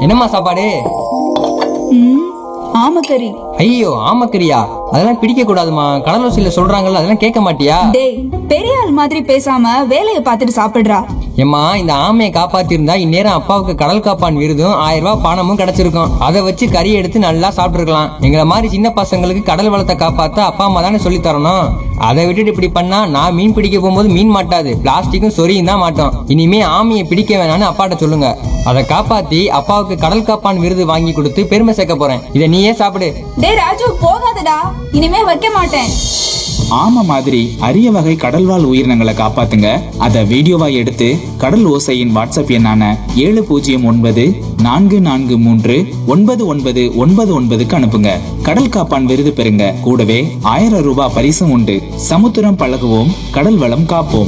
என்னம்மா சாப்பாடு ம் ஆமக்கறி ஐயோ ஆமக்கரியா அதெல்லாம் பிடிக்க கூடாதுமா கடலோசியில சொல்றாங்கல்ல அதெல்லாம் கேட்க மாட்டியா டேய் பெரிய ஆள் மாதிரி பேசாம வேலையை பார்த்துட்டு சாப்பிடுறா ஏம்மா இந்த ஆமையை காப்பாத்திருந்தா இந்நேரம் அப்பாவுக்கு கடல் காப்பான் விருதும் ஆயிரம் ரூபாய் பணமும் கிடைச்சிருக்கும் அதை வச்சு கறி எடுத்து நல்லா சாப்பிட்டுருக்கலாம் எங்களை மாதிரி சின்ன பசங்களுக்கு கடல் வளத்தை காப்பாத்த அப்பா அம்மா தானே சொல்லி தரணும் அதை விட்டுட்டு இப்படி பண்ணா நான் மீன் பிடிக்க போகும்போது மீன் மாட்டாது பிளாஸ்டிக்கும் சொரியும் தான் மாட்டோம் இனிமே ஆமையை பிடிக்க வேணாம்னு அப்பாட்ட சொல்லுங்க அதை காப்பாத்தி அப்பாவுக்கு கடல் காப்பான் விருது வாங்கி கொடுத்து பெருமை சேர்க்க போறேன் இதை நீயே சாப்பிடு டேய் ராஜு போகாதடா இனிமே வைக்க மாட்டேன் ஆமை மாதிரி அரிய வகை கடல்வாழ் உயிரினங்களை காப்பாத்துங்க அதை வீடியோவா எடுத்து கடல் ஓசையின் வாட்ஸ்அப் எண்ணான ஏழு பூஜ்ஜியம் ஒன்பது நான்கு நான்கு மூன்று ஒன்பது ஒன்பது ஒன்பது ஒன்பதுக்கு அனுப்புங்க கடல் காப்பான் விருது பெறுங்க கூடவே ஆயிரம் ரூபாய் பரிசும் உண்டு சமுத்திரம் பழகுவோம் கடல் வளம் காப்போம்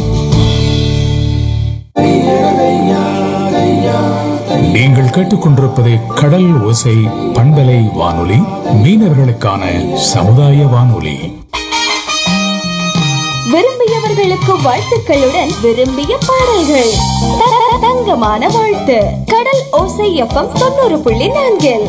நீங்கள் கேட்டுக்கொண்டிருப்பது கடல் ஓசை பண்பலை வானொலி மீனவர்களுக்கான சமுதாய வானொலி விரும்பியவர்களுக்கு வாழ்த்துக்களுடன் விரும்பிய பாடல்கள் த- தங்கமான வாழ்த்து கடல் ஓசை எஃப்எம் தொண்ணூறு புள்ளி நான்கில்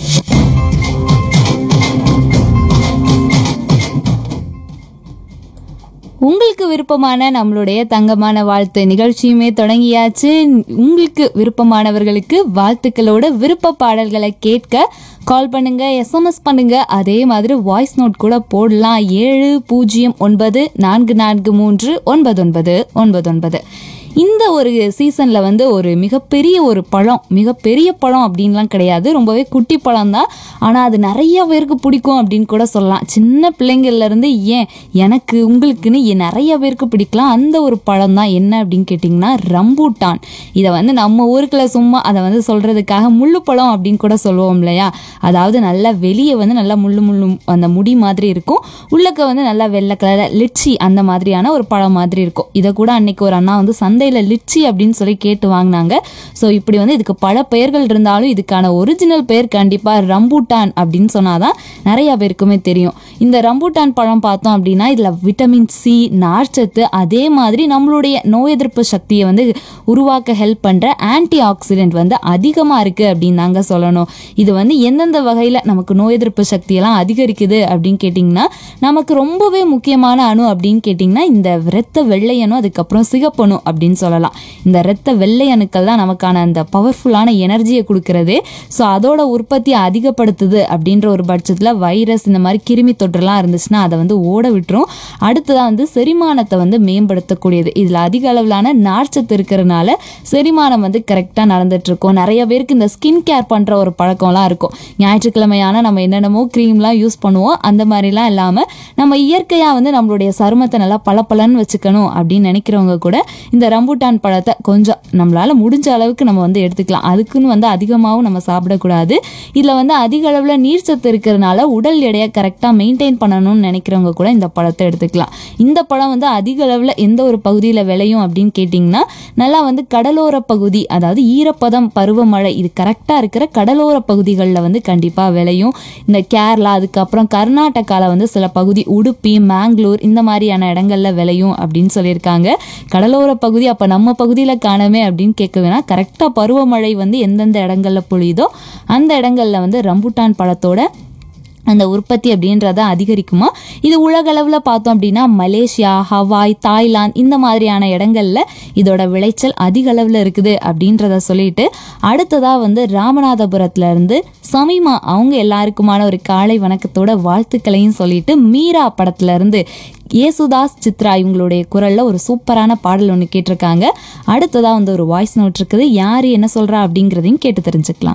உங்களுக்கு விருப்பமான நம்மளுடைய தங்கமான வாழ்த்து நிகழ்ச்சியுமே தொடங்கியாச்சு உங்களுக்கு விருப்பமானவர்களுக்கு வாழ்த்துக்களோட விருப்ப பாடல்களை கேட்க கால் பண்ணுங்க எஸ்எம்எஸ் பண்ணுங்க அதே மாதிரி வாய்ஸ் நோட் கூட போடலாம் ஏழு பூஜ்ஜியம் ஒன்பது நான்கு நான்கு மூன்று ஒன்பது ஒன்பது ஒன்பது ஒன்பது இந்த ஒரு சீசன்ல வந்து ஒரு மிகப்பெரிய ஒரு பழம் மிகப்பெரிய பழம் அப்படின்லாம் கிடையாது ரொம்பவே குட்டி பழம் தான் ஆனால் அது நிறைய பேருக்கு பிடிக்கும் அப்படின்னு கூட சொல்லலாம் சின்ன பிள்ளைங்கள்ல இருந்து ஏன் எனக்கு உங்களுக்குன்னு ஏன் நிறைய பேருக்கு பிடிக்கலாம் அந்த ஒரு பழம் தான் என்ன அப்படின்னு கேட்டிங்கன்னா ரம்பூட்டான் இதை வந்து நம்ம ஊருக்குள்ள சும்மா அதை வந்து சொல்றதுக்காக முள்ளு பழம் அப்படின்னு கூட சொல்லுவோம் இல்லையா அதாவது நல்லா வெளியே வந்து நல்லா முள்ளு முள்ளு அந்த முடி மாதிரி இருக்கும் உள்ளக்க வந்து நல்லா வெள்ளை கலர் லிச்சி அந்த மாதிரியான ஒரு பழம் மாதிரி இருக்கும் இதை கூட அன்னைக்கு ஒரு அண்ணா வந்து சந்தையில் லிச்சி அப்படின்னு சொல்லி கேட்டு வாங்கினாங்க ஸோ இப்படி வந்து இதுக்கு பல பெயர்கள் இருந்தாலும் இதுக்கான ஒரிஜினல் பெயர் கண்டிப்பாக ரம்பூட்டான் அப்படின்னு சொன்னாதான் நிறைய பேருக்குமே தெரியும் இந்த ரம்பூட்டான் பழம் பார்த்தோம் அப்படின்னா இதில் விட்டமின் சி நார்ச்சத்து அதே மாதிரி நம்மளுடைய நோய் எதிர்ப்பு சக்தியை வந்து உருவாக்க ஹெல்ப் பண்ணுற ஆன்டி ஆக்சிடென்ட் வந்து அதிகமாக இருக்குது அப்படின்னு தாங்க சொல்லணும் இது வந்து எந்தெந்த வகையில் நமக்கு நோய் எதிர்ப்பு சக்தியெல்லாம் அதிகரிக்குது அப்படின்னு கேட்டிங்கன்னா நமக்கு ரொம்பவே முக்கியமான அணு அப்படின்னு கேட்டிங்கன்னா இந்த இரத்த வெள்ளையணும் அதுக்கப்புறம் சிகப்பணு அப்படின்னு சொல்லலாம் இந்த இரத்த வெள்ளை அணுக்கள் தான் நமக்கான அந்த பவர்ஃபுல்லான எனர்ஜியை கொடுக்கறது ஸோ அதோட உற்பத்தியை அதிகப்படுத்துது அப்படின்ற ஒரு பட்சத்தில் வைரஸ் இந்த மாதிரி கிருமி தொற்றுலாம் இருந்துச்சுன்னா அதை வந்து ஓட விட்டுரும் அடுத்ததாக வந்து செரிமானத்தை வந்து மேம்படுத்தக்கூடியது இதில் அதிக அளவிலான நார்ச்சத்து இருக்கிறதுனால செரிமானம் வந்து கரெக்டாக நடந்துட்டு இருக்கும் நிறைய பேருக்கு இந்த ஸ்கின் கேர் பண்ணுற ஒரு பழக்கம்லாம் இருக்கும் ஞாயிற்றுக்கிழமையான நம்ம என்னென்னமோ க்ரீம்லாம் யூஸ் பண்ணுவோம் அந்த மாதிரிலாம் இல்லாமல் நம்ம இயற்கையாக வந்து நம்மளுடைய சருமத்தை நல்லா பளபளன்னு வச்சுக்கணும் அப்படின்னு நினைக்கிறவங்க கூட இந்த ரம்பூட்டான் பழத்தை கொஞ்சம் நம்மளால் முடிஞ்ச அளவுக்கு நம்ம வந்து எடுத்துக்கலாம் அதுக்குன்னு வந்து அதிகமாகவும் நம்ம சாப்பிடக்கூடாது இதில் வந்து அதிக அளவில் நீர் சத்து இருக்கிறதுனால உடல் எடையை கரெக்டாக மெயின்டைன் பண்ணணும்னு நினைக்கிறவங்க கூட இந்த பழத்தை எடுத்துக்கலாம் இந்த பழம் வந்து அதிக அளவில் எந்த ஒரு பகுதியில் விளையும் அப்படின்னு கேட்டிங்கன்னா நல்லா வந்து கடலோர பகுதி அதாவது ஈரப்பதம் பருவமழை இது கரெக்டாக இருக்கிற கடலோர பகுதிகளில் வந்து கண்டிப்பாக விளையும் இந்த கேரளா அதுக்கப்புறம் கர்நாடகாவில் வந்து சில பகுதி உடுப்பி மேங்களூர் இந்த மாதிரியான இடங்கள்ல விளையும் அப்படின்னு சொல்லியிருக்காங்க கடலோர பகுதி அப்போ நம்ம பகுதியில் காணமே அப்படின்னு கேட்க வேணாம் கரெக்டாக பருவமழை வந்து எந்தெந்த இடங்கள்ல பொழியுதோ அந்த இடங்கள்ல வந்து ரம்புட்டான் பழத்தோட அந்த உற்பத்தி அப்படின்றத அதிகரிக்குமா இது உலகளவில் பார்த்தோம் அப்படின்னா மலேசியா ஹவாய் தாய்லாந்து இந்த மாதிரியான இடங்கள்ல இதோட விளைச்சல் அதிக அளவில் இருக்குது அப்படின்றத சொல்லிட்டு அடுத்ததாக வந்து ராமநாதபுரத்துல இருந்து சமீமா அவங்க எல்லாருக்குமான ஒரு காலை வணக்கத்தோட வாழ்த்துக்களையும் சொல்லிட்டு மீரா படத்துல இருந்து ஏசுதாஸ் சித்ரா இவங்களுடைய குரல்ல ஒரு சூப்பரான பாடல் ஒன்று கேட்டிருக்காங்க அடுத்ததாக வந்து ஒரு வாய்ஸ் நோட் இருக்குது யார் என்ன சொல்றா அப்படிங்கிறதையும் கேட்டு தெரிஞ்சுக்கலாம்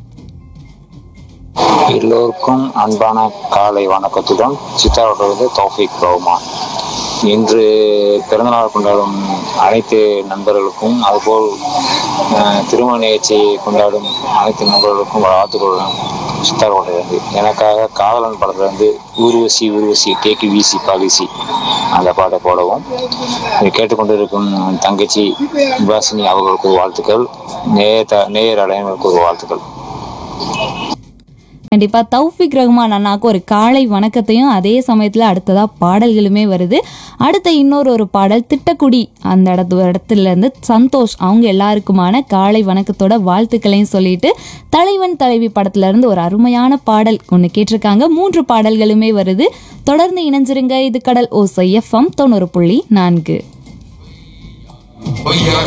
எல்லோருக்கும் அன்பான காலை வணக்கத்துடன் சித்தாரோடு தௌஃபிக் ரஹ்மான் இன்று பிறந்தநாள் கொண்டாடும் அனைத்து நண்பர்களுக்கும் அதுபோல் அஹ், திருமண நிகழ்ச்சியை கொண்டாடும் அனைத்து நண்பர்களுக்கும் வாழ்த்துக்களுடன் சித்தாரோடு எனக்காக காதலன் படத்துலேருந்து ஊர்வசி ஊர்வசி டேக்கு வீசி பாலிசி அந்த பாட்டை போடவும் இதை கேட்டுக்கொண்டிருக்கும் தங்கச்சி விபாசினி அவர்களுக்கு வாழ்த்துக்கள் நேய த நேயர் அடையங்களுக்கு ஒரு வாழ்த்துக்கள் கண்டிப்பா தௌஃபிக் ரஹ்மான் அண்ணாக்கு ஒரு காலை வணக்கத்தையும் அதே சமயத்துல அடுத்ததா பாடல்களுமே வருது அடுத்த இன்னொரு ஒரு பாடல் திட்டக்குடி அந்த இடத்து இடத்துல இருந்து சந்தோஷ் அவங்க எல்லாருக்குமான காலை வணக்கத்தோட வாழ்த்துக்களையும் சொல்லிட்டு தலைவன் தலைவி படத்துல இருந்து ஒரு அருமையான பாடல் ஒன்று கேட்டிருக்காங்க மூன்று பாடல்களுமே வருது தொடர்ந்து இணைஞ்சிருங்க இது கடல் ஓசை எஃப்எம் தொண்ணூறு புள்ளி நான்கு பொய்யான